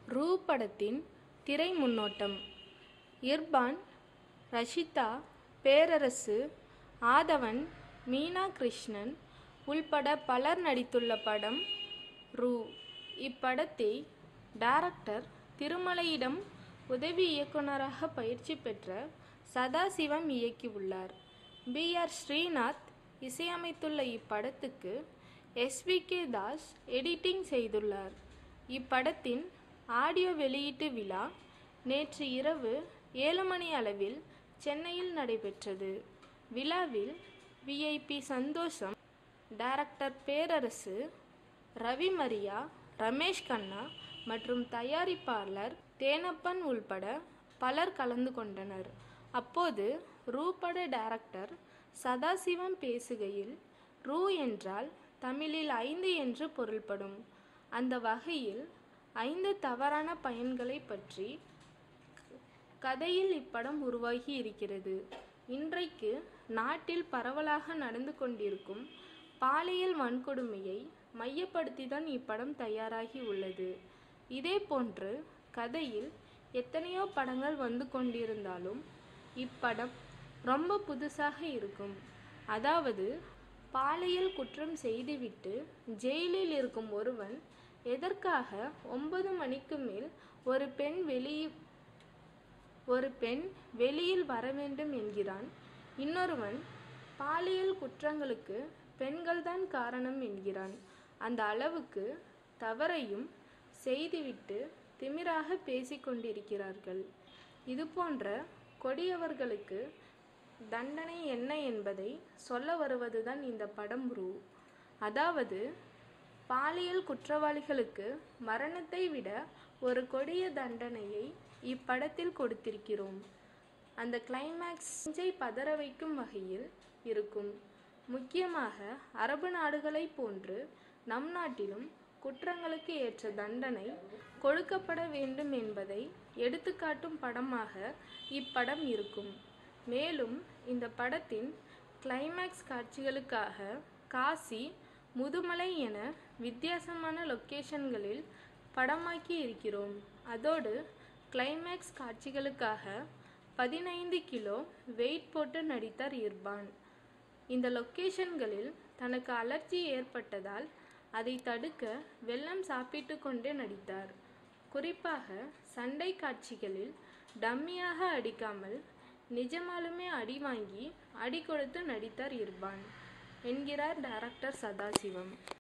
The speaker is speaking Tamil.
ரூ படத்தின் திரை முன்னோட்டம் இர்பான் ரஷிதா பேரரசு ஆதவன் மீனா கிருஷ்ணன் உள்பட பலர் நடித்துள்ள படம் ரூ இப்படத்தை டைரக்டர் திருமலையிடம் உதவி இயக்குனராக பயிற்சி பெற்ற சதாசிவம் இயக்கியுள்ளார் பி ஆர் ஸ்ரீநாத் இசையமைத்துள்ள இப்படத்துக்கு எஸ்விகே தாஸ் எடிட்டிங் செய்துள்ளார் இப்படத்தின் ஆடியோ வெளியீட்டு விழா நேற்று இரவு ஏழு மணி அளவில் சென்னையில் நடைபெற்றது விழாவில் விஐபி சந்தோஷம் டைரக்டர் பேரரசு ரவி மரியா ரமேஷ் கண்ணா மற்றும் தயாரிப்பாளர் தேனப்பன் உள்பட பலர் கலந்து கொண்டனர் அப்போது ரூ பட டைரக்டர் சதாசிவம் பேசுகையில் ரூ என்றால் தமிழில் ஐந்து என்று பொருள்படும் அந்த வகையில் ஐந்து தவறான பயன்களை பற்றி கதையில் இப்படம் உருவாகி இருக்கிறது இன்றைக்கு நாட்டில் பரவலாக நடந்து கொண்டிருக்கும் பாலியல் வன்கொடுமையை மையப்படுத்திதான் இப்படம் தயாராகி உள்ளது இதே போன்று கதையில் எத்தனையோ படங்கள் வந்து கொண்டிருந்தாலும் இப்படம் ரொம்ப புதுசாக இருக்கும் அதாவது பாலியல் குற்றம் செய்துவிட்டு ஜெயிலில் இருக்கும் ஒருவன் எதற்காக ஒன்பது மணிக்கு மேல் ஒரு பெண் வெளியே ஒரு பெண் வெளியில் வர வேண்டும் என்கிறான் இன்னொருவன் பாலியல் குற்றங்களுக்கு பெண்கள்தான் காரணம் என்கிறான் அந்த அளவுக்கு தவறையும் செய்துவிட்டு திமிராக பேசிக்கொண்டிருக்கிறார்கள் இது போன்ற கொடியவர்களுக்கு தண்டனை என்ன என்பதை சொல்ல வருவதுதான் இந்த படம் ரூ அதாவது பாலியல் குற்றவாளிகளுக்கு மரணத்தை விட ஒரு கொடிய தண்டனையை இப்படத்தில் கொடுத்திருக்கிறோம் அந்த கிளைமேக்ஸை பதற வைக்கும் வகையில் இருக்கும் முக்கியமாக அரபு நாடுகளைப் போன்று நம் நாட்டிலும் குற்றங்களுக்கு ஏற்ற தண்டனை கொடுக்கப்பட வேண்டும் என்பதை எடுத்துக்காட்டும் படமாக இப்படம் இருக்கும் மேலும் இந்த படத்தின் கிளைமேக்ஸ் காட்சிகளுக்காக காசி முதுமலை என வித்தியாசமான லொக்கேஷன்களில் படமாக்கி இருக்கிறோம் அதோடு கிளைமேக்ஸ் காட்சிகளுக்காக பதினைந்து கிலோ வெயிட் போட்டு நடித்தார் இர்பான் இந்த லொக்கேஷன்களில் தனக்கு அலர்ஜி ஏற்பட்டதால் அதை தடுக்க வெள்ளம் சாப்பிட்டு கொண்டே நடித்தார் குறிப்பாக சண்டை காட்சிகளில் டம்மியாக அடிக்காமல் நிஜமாலுமே அடி வாங்கி அடி கொடுத்து நடித்தார் இர்பான் என்கிறார் டைரக்டர் சதாசிவம்